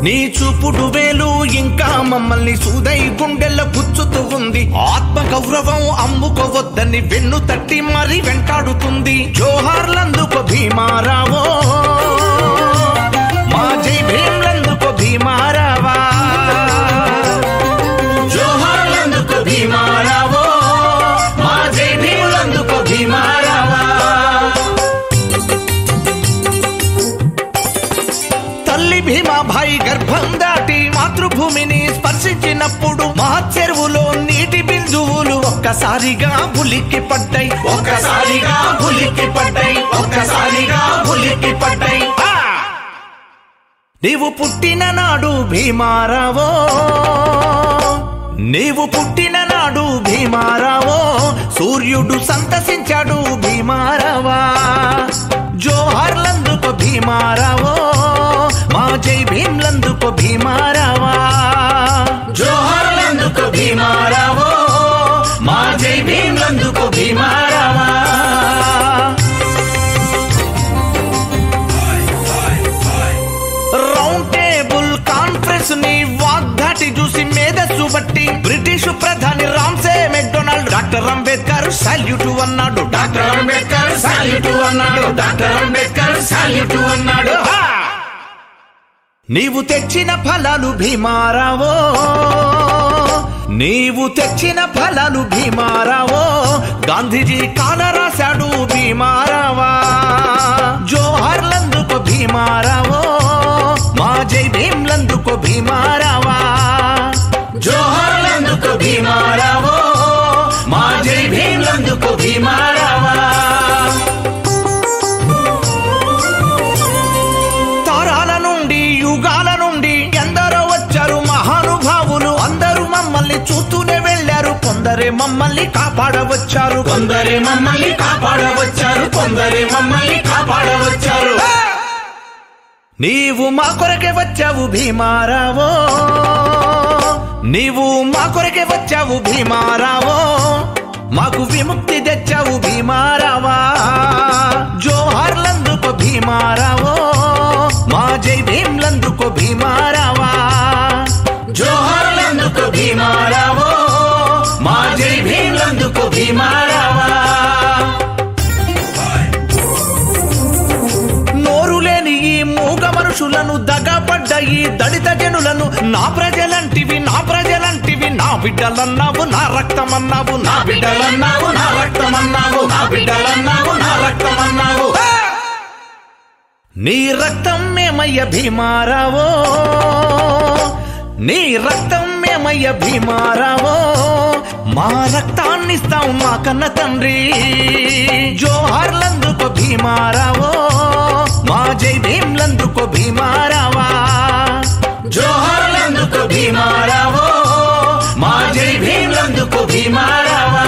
నీ చూపుడు వేలు ఇంకా మమ్మల్ని సూదై గుండెల్ల గుచ్చుతూ ఉంది ఆత్మ గౌరవం అమ్ముకోవద్దని వెన్ను తట్టి మరి వెంటాడుతుంది జోహార్లందుకు భీమారావో మా జై భీమ్లందుకు భీమారావా జోహార్లందుకు భీమారావో మా జై భీములందుకు భీమారావా తల్లి భీమాభాయి గర్భం దాటి మాతృభూమిని స్పర్శించినప్పుడు మహచ్చరువులో నీటి బిందువులు ఒక్కసారిగా ఉలిక్కి పడ్డాయి ఒక్కసారిగా ఉలిక్కి పడ్డాయి ఒక్కసారిగా ఉలిక్కి పడ్డాయి ఆ! నీవు పుట్టిన నాడు భీమారావో నీవు పుట్టిన నాడు భీమారావో సూర్యుడు సంతసించాడు భీమారావా జోహార్లందుకు భీమారావో మా జై భీమ్లందుకు భీమారావా జోహార్లందుకు భీమారావో మా జై భీమ్లందుకు భీమారావా రౌండ్ టేబుల్ కాన్ఫరెన్స్ ని వాగ్దాటి చూసి మేధస్సు బట్టి బ్రిటిష్ ప్రధాని Ramsay MacDonald doctor Ambedkar salute అన్నాడు డాక్టర్ అంబేద్కర్ సాల్యూట్ అన్నాడు డాక్టర్ అంబేద్కర్ సాల్యూట్ అన్నాడు హా! నీవు తెచ్చిన ఫలాలు భీమారావో నీవు తెచ్చిన ఫలాలు భీమారావో గాంధీజీ కాల రాశాడు భీమారావా జోహార్లందుకు భీమారావో మా జై భీమ్లందుకు భీమారావా జోహార్లందుకు భీమారావో మా జై భీమ్లందుకు భీమారావా తరాల నుండి యుగాల నుండి ఎందరో వచ్చారు మహానుభావులు అందరూ మమ్మల్ని చూస్తూనే వెళ్ళారు కొందరే మమ్మల్ని కాపాడవచ్చారు కొందరే మమ్మల్ని కాపాడవచ్చారు కొందరే మమ్మల్ని కాపాడవచ్చారు నీవు మా కొరకే వచ్చావు భీమారావో నీవు మా కొరకే వచ్చావు భీమారావో మాకు విముక్తి తెచ్చావు భీమారావా జోహార్లందుకు భీమారావో మా జై భీమ్లందుకు భీమారావా జోహార్లందుకు భీమారావో మా జై భీమ్లందుకు భీమారావా నోరు లేని ఈ మూగ మనుషులను దగపడ్డ ఈ దళిత జనులను నా ప్రజలంటివి నా ప్రజలంటివి నా బిడ్డలన్నావు నా రక్తమన్నావు నా బిడ్డలన్నావు నా రక్తమన్నావు నా బిడ్డలన్నావు నా రక్తమన్నావు ఆ! నీ రక్తం మేమయ్య భీమారావో నీ రక్తం మేమయ్య భీమారావో మా రక్తాన్ని ఇస్తాం మా కన్న తండ్రి జోహార్లందుకు భీమారావో మా జై భీమ్లందుకు భీమారావా జోహార్లందుకు భీమారావో మా జై భీమ్లందుకు భీమారావా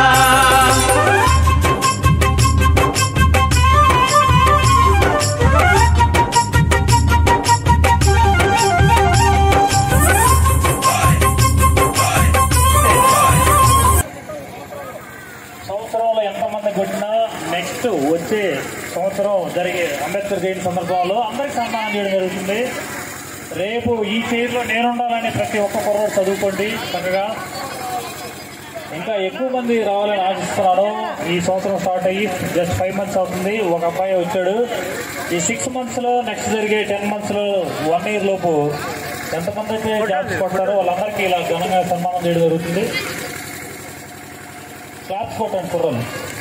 సంవత్సరంలో ఎంతమంది కొట్టినా నెక్స్ట్ వచ్చే సంవత్సరం జరిగే అంబేద్కర్ జయంతి సందర్భంలో అందరికి సన్మానం చేయడం జరుగుతుంది రేపు ఈ చైర్లో నేనుండాలని ప్రతి ఒక్క కుర్రోడు చదువుకోండి చక్కగా ఇంకా ఎక్కువ మంది రావాలని ఆశిస్తున్నాను ఈ సంవత్సరం స్టార్ట్ అయ్యి జస్ట్ ఫైవ్ మంత్స్ అవుతుంది ఒక అబ్బాయి వచ్చాడు ఈ సిక్స్ మంత్స్లో నెక్స్ట్ జరిగే టెన్ మంత్స్లో వన్ ఇయర్ లోపు ఎంతమంది అయితే జాబ్స్ కొట్టారో వాళ్ళందరికీ ఇలా ఘనంగా సన్మానం చేయడం జరుగుతుంది క్లాప్స్ కొట్టండి కుర్రలు